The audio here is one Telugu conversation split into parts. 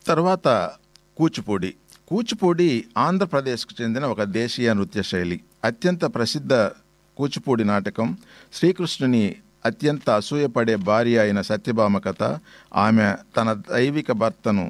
తర్వాత కూచిపూడి కూచిపూడి ఆంధ్రప్రదేశ్కు చెందిన ఒక దేశీయ నృత్య శైలి అత్యంత ప్రసిద్ధ కూచిపూడి నాటకం శ్రీకృష్ణుని అత్యంత అసూయపడే భార్య అయిన సత్యభామ కథ ఆమె తన దైవిక భర్తను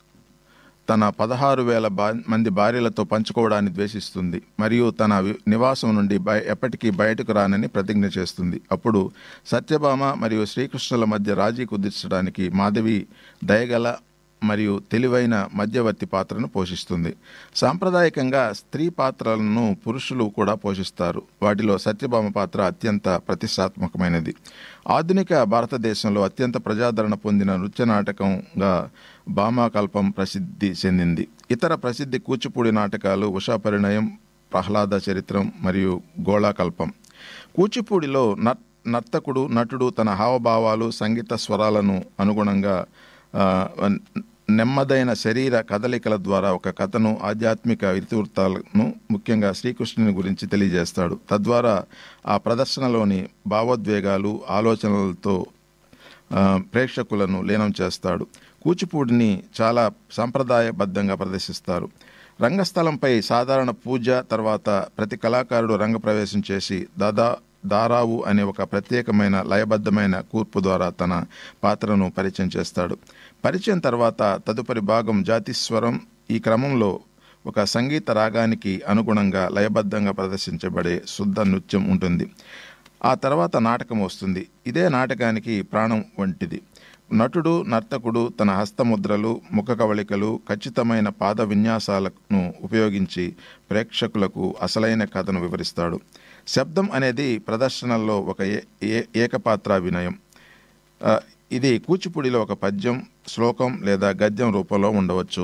తన పదహారు వేల బా మంది భార్యలతో పంచుకోవడాన్ని ద్వేషిస్తుంది మరియు తన వి- నివాసం నుండి బయ ఎప్పటికీ బయటకు రానని ప్రతిజ్ఞ చేస్తుంది అప్పుడు సత్యభామ మరియు శ్రీకృష్ణుల మధ్య రాజీ కుదిర్చడానికి మాధవి దయగల మరియు తెలివైన మధ్యవర్తి పాత్రను పోషిస్తుంది సాంప్రదాయకంగా స్త్రీ పాత్రలను పురుషులు కూడా పోషిస్తారు వాటిలో సత్యభామ పాత్ర అత్యంత ప్రతిష్టాత్మకమైనది ఆధునిక భారతదేశంలో అత్యంత ప్రజాదరణ పొందిన నృత్య నాటకంగా భామాకల్పం ప్రసిద్ధి చెందింది ఇతర ప్రసిద్ధి కూచిపూడి నాటకాలు ఉషా పరిణయం ప్రహ్లాద చరిత్రం మరియు గోళాకల్పం కూచిపూడిలో నర్ నర్తకుడు నటుడు తన హావభావాలు సంగీత స్వరాలను అనుగుణంగా ఆ, నెమ్మదైన శరీర కదలికల ద్వారా ఒక కథను ఆధ్యాత్మిక ఇతివృత్తాలను ముఖ్యంగా శ్రీకృష్ణుని గురించి తెలియజేస్తాడు తద్వారా ఆ ప్రదర్శనలోని భావోద్వేగాలు ఆలోచనలతో ఆ, ప్రేక్షకులను లీనం చేస్తాడు కూచిపూడిని చాలా సాంప్రదాయబద్ధంగా ప్రదర్శిస్తారు రంగస్థలంపై సాధారణ పూజ తర్వాత ప్రతి కళాకారుడు రంగప్రవేశం చేసి దాదా దారావు అనే ఒక ప్రత్యేకమైన లయబద్ధమైన కూర్పు ద్వారా తన పాత్రను పరిచయం చేస్తాడు పరిచయం తర్వాత తదుపరి భాగం జాతిస్వరం ఈ క్రమంలో ఒక సంగీత రాగానికి అనుగుణంగా లయబద్ధంగా ప్రదర్శించబడే శుద్ధ నృత్యం ఉంటుంది ఆ తర్వాత నాటకం వస్తుంది ఇదే నాటకానికి ప్రాణం వంటిది నటుడు నర్తకుడు తన హస్తముద్రలు ముఖ కవళికలు ఖచ్చితమైన పాద విన్యాసాలను ఉపయోగించి ప్రేక్షకులకు అసలైన కథను వివరిస్తాడు శబ్దం అనేది ప్రదర్శనల్లో ఒక ఏ- ఏ- ఏకపాత్ర వినయం ఆ, ఇది కూచిపూడిలో ఒక పద్యం శ్లోకం లేదా గద్యం రూపంలో ఉండవచ్చు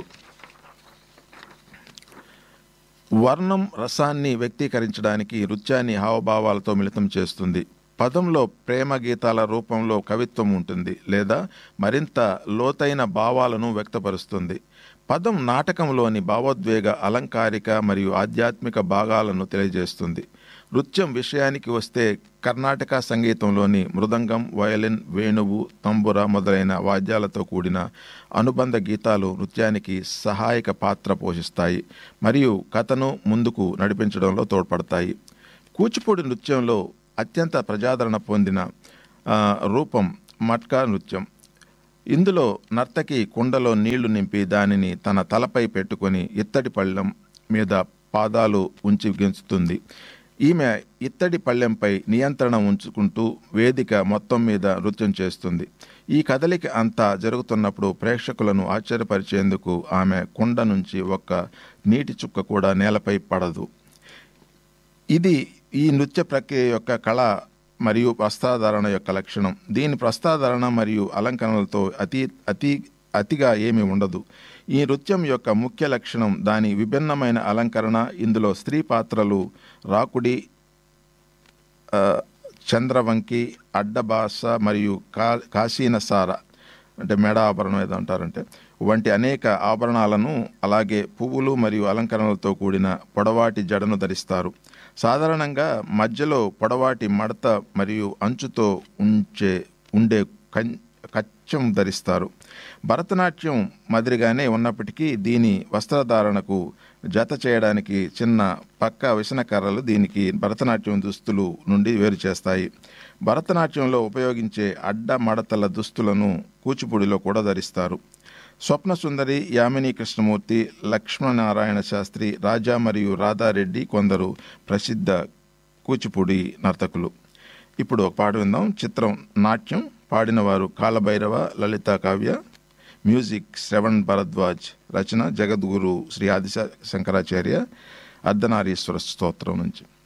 వర్ణం రసాన్ని వ్యక్తీకరించడానికి నృత్యాన్ని హావభావాలతో మిళితం చేస్తుంది పదంలో ప్రేమ గీతాల రూపంలో కవిత్వం ఉంటుంది లేదా మరింత లోతైన భావాలను వ్యక్తపరుస్తుంది పదం నాటకంలోని భావోద్వేగ అలంకారిక మరియు ఆధ్యాత్మిక భాగాలను తెలియజేస్తుంది నృత్యం విషయానికి వస్తే కర్ణాటక సంగీతంలోని మృదంగం వయలిన్ వేణువు తంబుర మొదలైన వాద్యాలతో కూడిన అనుబంధ గీతాలు నృత్యానికి సహాయక పాత్ర పోషిస్తాయి మరియు కథను ముందుకు నడిపించడంలో తోడ్పడతాయి కూచిపూడి నృత్యంలో అత్యంత ప్రజాదరణ పొందిన ఆ, రూపం మట్కా నృత్యం ఇందులో నర్తకి కుండలో నీళ్లు నింపి దానిని తన తలపై పెట్టుకొని ఇత్తడి పళ్ళెం మీద పాదాలు ఉంచి గెంచుతుంది ఈమె ఇత్తడి పళ్ళెంపై నియంత్రణ ఉంచుకుంటూ వేదిక మొత్తం మీద నృత్యం చేస్తుంది ఈ కదలిక అంతా జరుగుతున్నప్పుడు ప్రేక్షకులను ఆశ్చర్యపరిచేందుకు ఆమె కుండ నుంచి ఒక్క నీటి చుక్క కూడా నేలపై పడదు ఇది ఈ నృత్య ప్రక్రియ యొక్క కళ మరియు వస్త్రాధారణ యొక్క లక్షణం దీని వస్త్రాధారణ మరియు అలంకరణలతో అతి అతి అతిగా ఏమీ ఉండదు ఈ నృత్యం యొక్క ముఖ్య లక్షణం దాని విభిన్నమైన అలంకరణ ఇందులో స్త్రీ పాత్రలు రాకుడి ఆ, చంద్రవంకి అడ్డబాస మరియు కా కాశీనసార అంటే మెడ ఆభరణం ఏదో అంటారంటే వంటి అనేక ఆభరణాలను అలాగే పువ్వులు మరియు అలంకరణలతో కూడిన పొడవాటి జడను ధరిస్తారు సాధారణంగా మధ్యలో పొడవాటి మడత మరియు అంచుతో ఉంచే ఉండే కం కచ్చం ధరిస్తారు భరతనాట్యం మాదిరిగానే ఉన్నప్పటికీ దీని వస్త్రధారణకు జత చేయడానికి చిన్న పక్క విసనకర్రలు దీనికి భరతనాట్యం దుస్తులు నుండి వేరు చేస్తాయి భరతనాట్యంలో ఉపయోగించే అడ్డ మడతల దుస్తులను కూచిపూడిలో కూడా ధరిస్తారు స్వప్న సుందరి యామిని కృష్ణమూర్తి లక్ష్మణనారాయణ శాస్త్రి రాజా మరియు రాధారెడ్డి కొందరు ప్రసిద్ధ కూచిపూడి నర్తకులు ఇప్పుడు ఒక పాట విందాం చిత్రం నాట్యం పాడినవారు కాలభైరవ లలిత కావ్య మ్యూజిక్ శ్రవణ్ భరద్వాజ్ రచన జగద్గురు శ్రీ ఆదిశ శంకరాచార్య అర్ధనారీశ్వర స్తోత్రం నుంచి